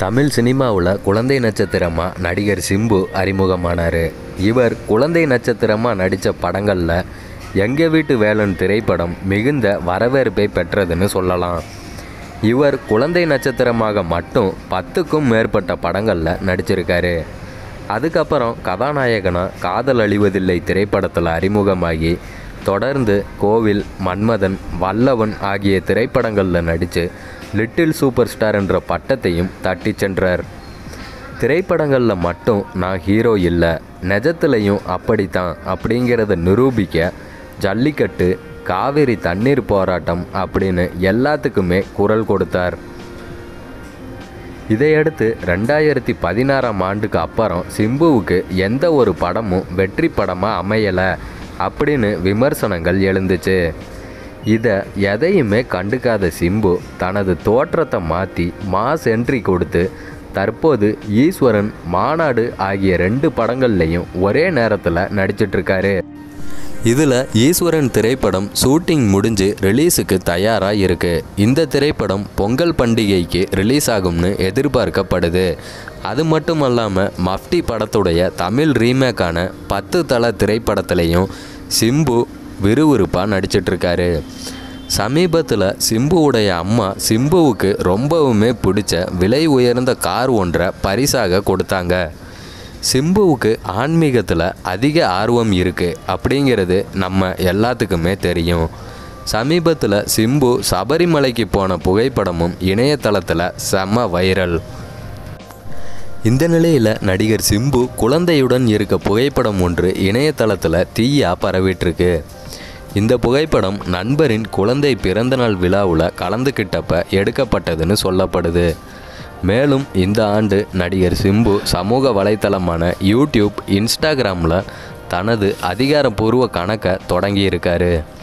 தமிழ் சினிமாவில் குழந்தை நட்சத்திரமாக நடிகர் சிம்பு அறிமுகமானார் இவர் குழந்தை நட்சத்திரமாக நடித்த படங்களில் எங்க வீட்டு வேலன் திரைப்படம் மிகுந்த வரவேற்பை பெற்றதுன்னு சொல்லலாம் இவர் குழந்தை நட்சத்திரமாக மட்டும் பத்துக்கும் மேற்பட்ட படங்களில் நடிச்சிருக்காரு அதுக்கப்புறம் கதாநாயகனா காதல் அழிவதில்லை திரைப்படத்தில் அறிமுகமாகி தொடர்ந்து கோவில் மன்மதன் வல்லவன் ஆகிய திரைப்படங்களில் நடித்து லிட்டில் சூப்பர் ஸ்டார் என்ற பட்டத்தையும் தட்டி சென்றார் திரைப்படங்களில் மட்டும் நான் ஹீரோ இல்லை நிஜத்துலையும் அப்படித்தான் அப்படிங்கிறத நிரூபிக்க ஜல்லிக்கட்டு காவிரி தண்ணீர் போராட்டம் அப்படின்னு எல்லாத்துக்குமே குரல் கொடுத்தார் இதையடுத்து ரெண்டாயிரத்தி பதினாறாம் ஆண்டுக்கு அப்புறம் சிம்புவுக்கு எந்த ஒரு படமும் வெற்றி படமாக அமையலை அப்படின்னு விமர்சனங்கள் எழுந்துச்சு இதை எதையுமே கண்டுக்காத சிம்பு தனது தோற்றத்தை மாற்றி மாஸ் என்ட்ரி கொடுத்து தற்போது ஈஸ்வரன் மாநாடு ஆகிய ரெண்டு படங்கள்லையும் ஒரே நேரத்தில் நடிச்சிட்ருக்காரு இதில் ஈஸ்வரன் திரைப்படம் ஷூட்டிங் முடிஞ்சு ரிலீஸுக்கு தயாராக இருக்கு இந்த திரைப்படம் பொங்கல் பண்டிகைக்கு ரிலீஸ் ஆகும்னு எதிர்பார்க்கப்படுது அது மட்டும் அல்லாமல் மஃப்டி படத்துடைய தமிழ் ரீமேக்கான பத்து தல திரைப்படத்துலையும் சிம்பு விறுவிறுப்பாக நடிச்சிட்ருக்காரு சமீபத்தில் சிம்புவுடைய அம்மா சிம்புவுக்கு ரொம்பவுமே பிடிச்ச விலை உயர்ந்த கார் ஒன்றை பரிசாக கொடுத்தாங்க சிம்புவுக்கு ஆன்மீகத்தில் அதிக ஆர்வம் இருக்குது அப்படிங்கிறது நம்ம எல்லாத்துக்குமே தெரியும் சமீபத்தில் சிம்பு சபரிமலைக்கு போன புகைப்படமும் இணையதளத்தில் செம்ம வைரல் இந்த நிலையில் நடிகர் சிம்பு குழந்தையுடன் இருக்க புகைப்படம் ஒன்று இணையதளத்தில் தீயா பரவிட்டுருக்கு இந்த புகைப்படம் நண்பரின் குழந்தை பிறந்தநாள் விழாவில் கலந்துக்கிட்டப்ப எடுக்கப்பட்டதுன்னு சொல்லப்படுது மேலும் இந்த ஆண்டு நடிகர் சிம்பு சமூக வலைத்தளமான யூடியூப் இன்ஸ்டாகிராமில் தனது அதிகாரப்பூர்வ கணக்கை தொடங்கியிருக்காரு